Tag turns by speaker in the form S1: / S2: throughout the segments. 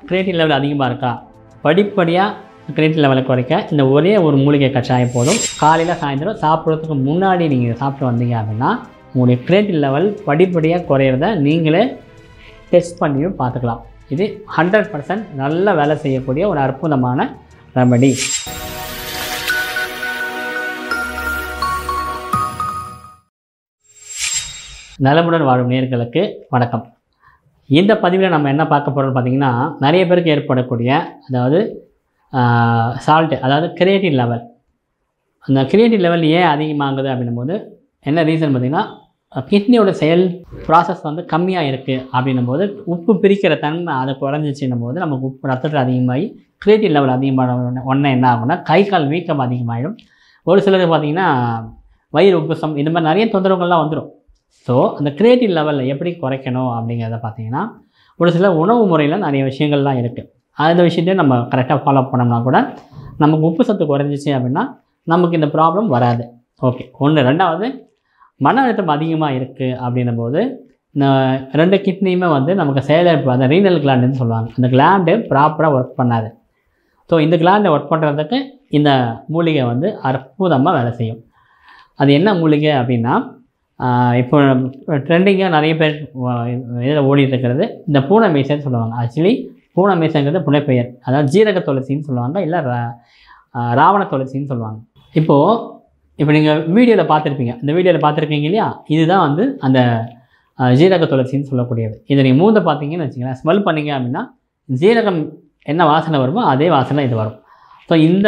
S1: creative level அதிகமாக இருக்கா படிப்படியாக கிரியேட்டிவ் லெவலை குறைக்க இந்த ஒரே ஒரு மூலிகை கஷாயம் போதும் காலையில் சாயந்தரம் சாப்பிட்றதுக்கு முன்னாடி நீங்கள் சாப்பிட்டு வந்தீங்க அப்படின்னா உங்களுடைய கிரியேட்டிவ் லெவல் படிப்படியாக குறையிறத நீங்களே டெஸ்ட் பண்ணியும் பார்த்துக்கலாம் இது ஹண்ட்ரட் பர்சன்ட் நல்ல வேலை செய்யக்கூடிய ஒரு அற்புதமான ரெமடி நலமுடன் வாழும் நேர்களுக்கு வணக்கம் இந்த பதிவில் நம்ம என்ன பார்க்க போகிறோம்னு பார்த்தீங்கன்னா நிறைய பேருக்கு ஏற்படக்கூடிய அதாவது சால்ட்டு அதாவது கிரியேட்டிவ் லெவல் அந்த கிரியேட்டிவ் லெவல் ஏன் அதிகமாகுது அப்படின்னும் போது என்ன ரீசன் பார்த்தீங்கன்னா கிட்னியோட செயல் ப்ராசஸ் வந்து கம்மியாக இருக்குது அப்படின்னும் போது உப்பு பிரிக்கிற தன்மை அதை குறைஞ்சிச்சின்னும் போது நமக்கு உப்பு ரத்தத்தில் அதிகமாகி கிரியேட்டிவ் லெவல் அதிகமான ஒன்று என்ன ஆகும்னா கை கால் வீக்கம் அதிகமாகிடும் ஒரு சிலருக்கு பார்த்தீங்கன்னா வயிறு உப்புசம் இந்த மாதிரி நிறைய தொந்தரவுகள்லாம் வந்துடும் ஸோ அந்த கிரியேட்டிவ் லெவலில் எப்படி குறைக்கணும் அப்படிங்கிறத பார்த்தீங்கன்னா ஒரு சில உணவு முறையில் நிறைய விஷயங்கள்லாம் இருக்குது அந்த விஷயத்தையும் நம்ம கரெக்டாக ஃபாலோ பண்ணோம்னா கூட நமக்கு உப்பு சத்து குறைஞ்சிச்சு அப்படின்னா நமக்கு இந்த ப்ராப்ளம் வராது ஓகே ஒன்று ரெண்டாவது மன அழுத்தம் அதிகமாக இருக்குது அப்படின்னும் போது இந்த ரெண்டு கிட்னியுமே வந்து நமக்கு செயலிழப்பு அந்த ரீனல் கிளாண்டுன்னு சொல்லுவாங்க அந்த கிளாண்டு ப்ராப்பராக ஒர்க் பண்ணாது ஸோ இந்த கிளாண்டை ஒர்க் பண்ணுறதுக்கு இந்த மூலிகை வந்து அற்புதமாக வேலை செய்யும் அது என்ன மூலிகை அப்படின்னா ஆஹ் இப்போ ட்ரெண்டிங்காக நிறைய பேர் இதில் ஓடிட்டு இருக்கிறது இந்த பூனை மீசைன்னு சொல்லுவாங்க ஆக்சுவலி பூனை மீசைங்கிறது புனைப்பெயர் அதாவது ஜீரக துளசின்னு சொல்லுவாங்க இல்லை ரா- ஆஹ் ராவண துளசின்னு சொல்லுவாங்க இப்போது இப்போ நீங்கள் வீடியோவில் பார்த்துருப்பீங்க இந்த வீடியோவில் பார்த்துருக்கீங்க இல்லையா இதுதான் வந்து அந்த ஆஹ் ஜீரக துளசின்னு சொல்லக்கூடியது இதை நீங்கள் மூந்த பார்த்தீங்கன்னு வச்சுங்களேன் ஸ்மெல் பண்ணீங்க அப்படின்னா ஜீரகம் என்ன வாசனை வருமோ அதே வாசனை இது வரும் ஸோ இந்த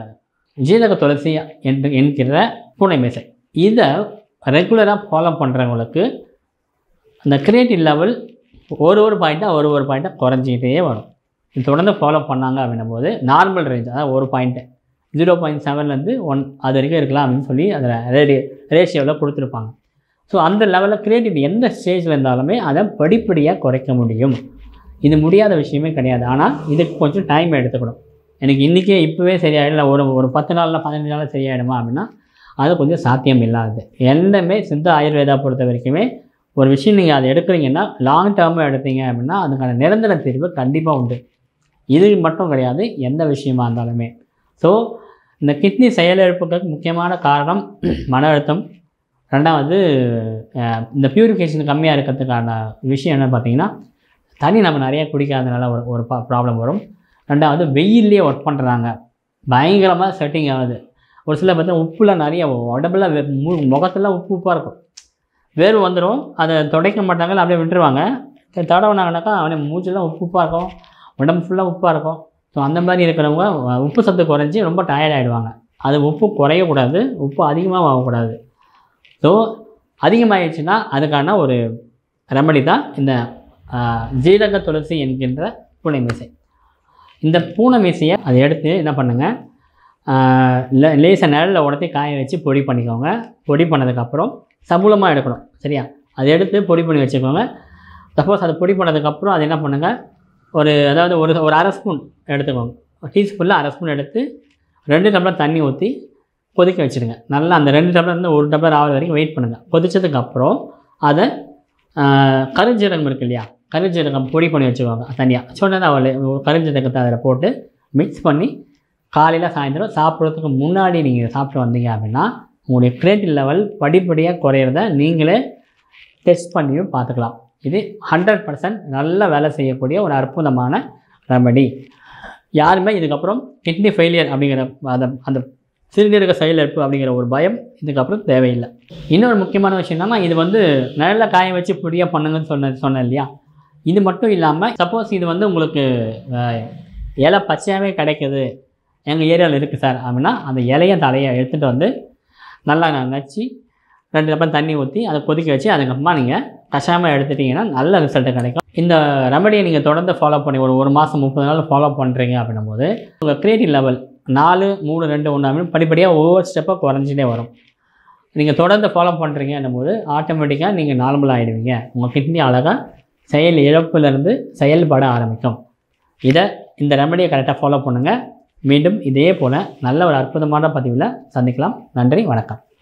S1: ஜீரக துளசி என்று என்கிற பூனை மீசை இதை ரெகுலராக ஃபாலோ பண்ணுறவங்களுக்கு அந்த கிரியேட்டிவ் லெவல் ஒரு ஒரு பாயிண்ட்டாக ஒரு ஒரு பாயிண்ட்டாக குறைஞ்சிக்கிட்டே வரும் இது தொடர்ந்து ஃபாலோ பண்ணாங்க அப்படின்னும் போது நார்மல் ரேஞ்ச் அதாவது ஒரு பாயிண்ட்டு ஜீரோ பாயிண்ட் செவன்லேருந்து ஒன் அது வரைக்கும் இருக்கலாம் அப்படின்னு சொல்லி அதில் ரேடி ரேஷியோவில் கொடுத்துருப்பாங்க ஸோ அந்த லெவலில் கிரியேட்டிவ் எந்த ஸ்டேஜில் இருந்தாலுமே அதை படிப்படியாக குறைக்க முடியும் இது முடியாத விஷயமே கிடையாது ஆனால் இதுக்கு கொஞ்சம் டைம் எடுத்துக்கணும் எனக்கு இன்றைக்கே இப்போவே சரியாயிடும் இல்லை ஒரு ஒரு பத்து நாளில் பதினஞ்சு நாளில் சரியாயிடுமா அப்படின்னா அது கொஞ்சம் சாத்தியம் இல்லாதது எல்லாமே சித்த ஆயுர்வேதா பொறுத்த வரைக்குமே ஒரு விஷயம் நீங்கள் அதை எடுக்கிறீங்கன்னா லாங் டேர்மாக எடுத்தீங்க அப்படின்னா அதுக்கான நிரந்தர தீர்வு கண்டிப்பாக உண்டு இது மட்டும் கிடையாது எந்த விஷயமா இருந்தாலுமே ஸோ இந்த கிட்னி செயலிழப்புக்கு முக்கியமான காரணம் மன அழுத்தம் ரெண்டாவது அஹ், இந்த பியூரிஃபிகேஷன் கம்மியாக இருக்கிறதுக்கான விஷயம் என்ன பார்த்தீங்கன்னா தண்ணி நம்ம நிறைய குடிக்காதனால ஒரு ஒரு ப்ராப்ளம் வரும் ரெண்டாவது வெயில்லையே ஒர்க் பண்ணுறாங்க பயங்கரமாக செட்டிங் ஆகுது ஒரு சில பார்த்தா உப்புல நிறைய உடம்புல வெ- மு முகத்தில் உப்பு உப்பாக இருக்கும் வேர்வை வந்துடும் அதை துடைக்க மாட்டாங்க அப்படியே விட்டுருவாங்க சரி, தடவுனாங்கனாக்கா அவனே மூச்செல்லாம் உப்பு உப்பாக இருக்கும் உடம்பு ஃபுல்லாக உப்பாக இருக்கும் ஸோ அந்த மாதிரி இருக்கிறவங்க அஹ், உப்பு சத்து குறைஞ்சி ரொம்ப டயர்ட் ஆகிடுவாங்க அது உப்பு குறையக்கூடாது உப்பு அதிகமாக ஆகக்கூடாது ஸோ அதிகமாகிடுச்சுன்னா அதுக்கான ஒரு ரெமடி தான் இந்த ஆஹ், ஜீரக துளசி என்கின்ற பூனை மீசை இந்த பூனை மீசையை அதை எடுத்து என்ன பண்ணுங்கள் லேசாக நிழலில் உடத்தி காய வச்சு பொடி பண்ணிக்கோங்க பொடி பண்ணதுக்கப்புறம் சமூலமாக எடுக்கணும் சரியா அதை எடுத்து பொடி பண்ணி வச்சுக்கோங்க சப்போஸ் அதை பொடி பண்ணதுக்கப்புறம் அது என்ன பண்ணுங்கள் ஒரு அதாவது ஒரு ஒரு அரை ஸ்பூன் எடுத்துக்கோங்க டீஸ்பூனில் அரை ஸ்பூன் எடுத்து ரெண்டு டம்ளர் தண்ணி ஊற்றி கொதிக்க வச்சுடுங்க நல்லா அந்த ரெண்டு டம்ளர் இருந்து ஒரு டம்ளர் ஆகிற வரைக்கும் வெயிட் பண்ணுங்கள் கொதிச்சதுக்கப்புறம் அதை ஆஹ், கருஞ்சீரகம் இருக்கு இல்லையா கருஞ்சீரகம் பொடி பண்ணி வச்சுக்கோங்க தனியாக சொன்னது அவள் கருஞ்சீரகத்தை அதில் போட்டு மிக்ஸ் பண்ணி காலையில் சாயந்தரம் சாப்பிட்றதுக்கு முன்னாடி நீங்கள் சாப்பிட்டு வந்தீங்க அப்படின்னா உங்களுடைய கிரியேட்டிவ் லெவல் படிப்படியாக குறையிறத நீங்களே டெஸ்ட் பண்ணியும் பார்த்துக்கலாம் இது ஹண்ட்ரட் பர்சன்ட் நல்ல வேலை செய்யக்கூடிய ஒரு அற்புதமான ரெமடி யாருமே இதுக்கப்புறம் கிட்னி ஃபெயிலியர் அப்படிங்கிற அந்த அந்த சிறுநீரக செயலிழப்பு அப்படிங்கிற ஒரு பயம் இதுக்கப்புறம் தேவையில்லை இன்னொரு முக்கியமான விஷயம் என்னன்னா இது வந்து நிழல்ல காய வச்சு பொடியாக பண்ணுங்கன்னு சொன்ன சொன்னேன் இல்லையா இது மட்டும் இல்லாமல் சப்போஸ் இது வந்து உங்களுக்கு அஹ், இலை பச்சையாகவே கிடைக்குது எங்கள் ஏரியாவில் இருக்குது சார் அப்படின்னா அந்த இலைய தலையை எடுத்துகிட்டு வந்து நல்லா நச்சு ரெண்டு டப்பம் தண்ணி ஊற்றி அதை கொதிக்க வச்சு அதுக்கப்புறமா நீங்கள் கஷாயமாக எடுத்துட்டிங்கன்னா நல்ல ரிசல்ட்டு கிடைக்கும் இந்த ரெமடியை நீங்கள் தொடர்ந்து ஃபாலோ பண்ணி ஒரு ஒரு மாதம் முப்பது நாள் ஃபாலோ பண்ணுறீங்க அப்படின்னும் போது உங்கள் கிரியேட்டிவ் லெவல் நாலு மூணு ரெண்டு ஒன்று அப்படின்னு படிப்படியாக ஒவ்வொரு ஸ்டெப்பாக குறைஞ்சிட்டே வரும் நீங்கள் தொடர்ந்து ஃபாலோ பண்ணுறீங்கன்னும் போது ஆட்டோமேட்டிக்காக நீங்கள் நார்மல் ஆகிடுவீங்க உங்கள் கிட்னி அழகாக செயல் இழப்புலேருந்து செயல்பட ஆரம்பிக்கும் இதை இந்த ரெமடியை கரெக்டாக ஃபாலோ பண்ணுங்கள் மீண்டும் இதே போல் நல்ல ஒரு அற்புதமான பதிவில் சந்திக்கலாம் நன்றி வணக்கம்